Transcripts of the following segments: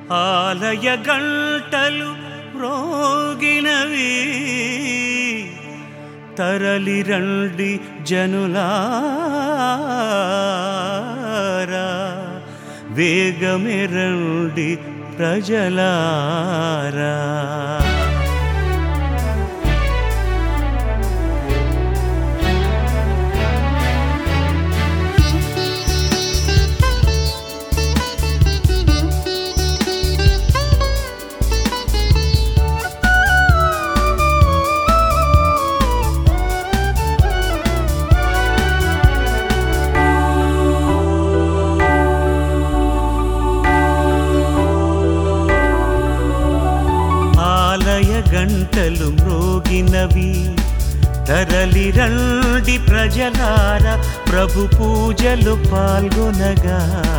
ఆలయ గంటలు మ్రోగినవి తరలి రండి జనులారా వేగమే రండి ప్రజలారా ఆలయ గంటలు మ్రోగినవి తరలి రండి ప్రజలార ప్రభు పూజలు పాల్గొనగా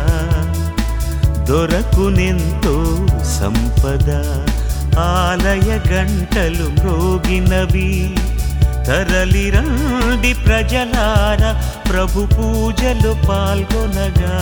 దొరకునెంతో సంపద ఆలయ గంటలు మ్రోగినవి తరలి రండి ప్రజలార ప్రభు పూజలు పాల్గొనగా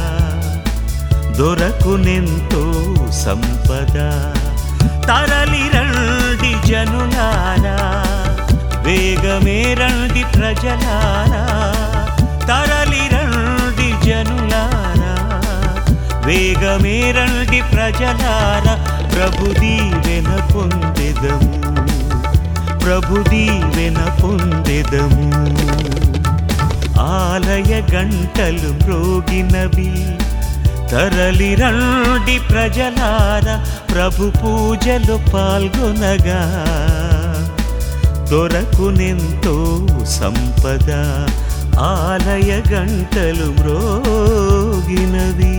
దొరకునెంతో సంపద తరలి రండి జనులారా వేగమే రండి ప్రజలారా తరలి రండి జనులారా వేగమే రండి ప్రజలారా ప్రభు దీవెన పొందెదము ప్రభు దీవెన పొందెదము ఆలయ గంటలు మ్రోగినవి తరలి రండి ప్రజలార ప్రభు పూజలు పాల్గొనగా దొరకునెంతో సంపద ఆలయ గంటలు మ్రోగినవి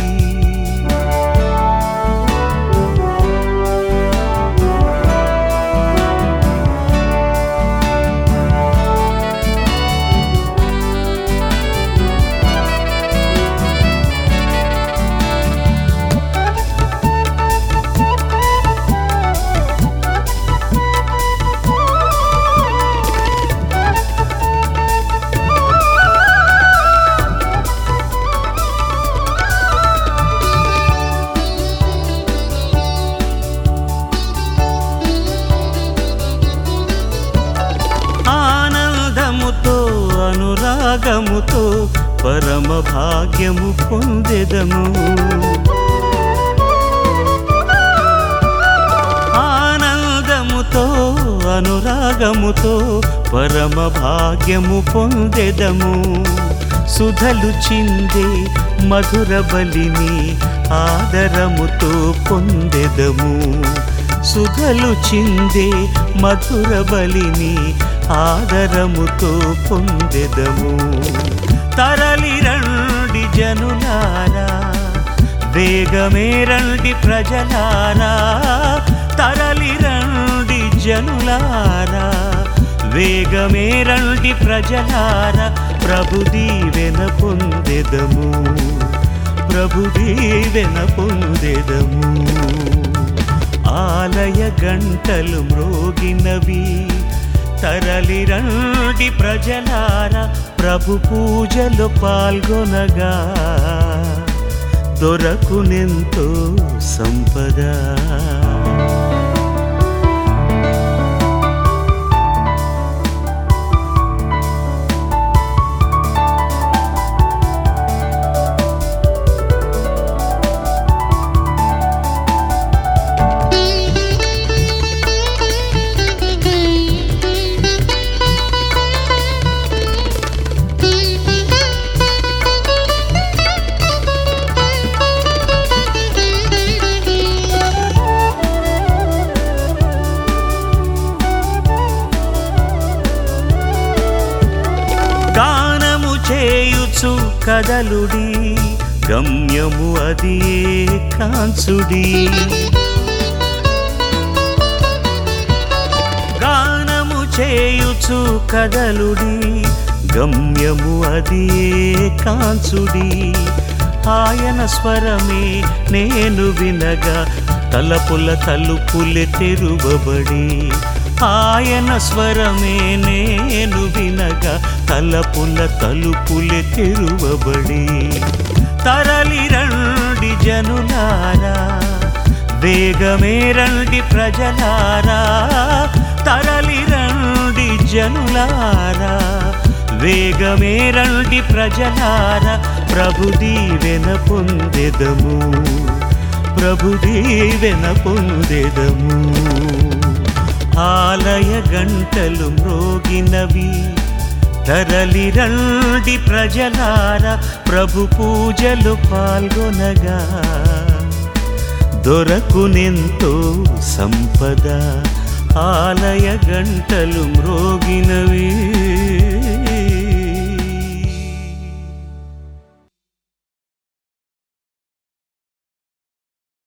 ఆనందముతో అనురాగముతో పరమ భాగ్యము పొందెదము ఆనందముతో అనురాగముతో పరమ భాగ్యము పొందెదము సుధలు చిందే మధుర బలిని ఆదరముతో పొందెదము సుధలు చిందే మధుర బలిని ఆదరముతో పొందెదము తరలి రండి జనులారా వేగమే రండి ప్రజలారా తరలి రండి జనులారా వేగమే రండి ప్రజలారా ప్రభు దీవెన పొందెదము ప్రభు దీవెన పొందెదము ఆలయ గంటలు మ్రోగినవి తరలి రండి ప్రజలార ప్రభు పూజలు పాల్గొనగా దొరకునెంతో సంపద గానము చేయుచు కదలుడి గమ్యము అది కాంచుడి గానము చేయుచు కదలుడి గమ్యము అది కాంచుడి ఆయన స్వరమే నేను వినగా తలపుల తలుపులె తెరువబడి ఆయన స్వరమే నేను వినగా తలపుల తలుపులె తెరువబడి తరలి రండి జనులారా వేగమే రండి ప్రజలారా తరలి రండి జనులారా వేగమే రండి ప్రజలారా ప్రభు దీవెన పొందెదము ప్రభు దీవెన పొందెదము ఆలయ గంటలు మ్రోగినవి తరలి రండి ప్రజలారా ప్రభు పూజలు పాల్గొనగా దొరకునెంతో సంపద ఆలయ గంటలు మ్రోగినవి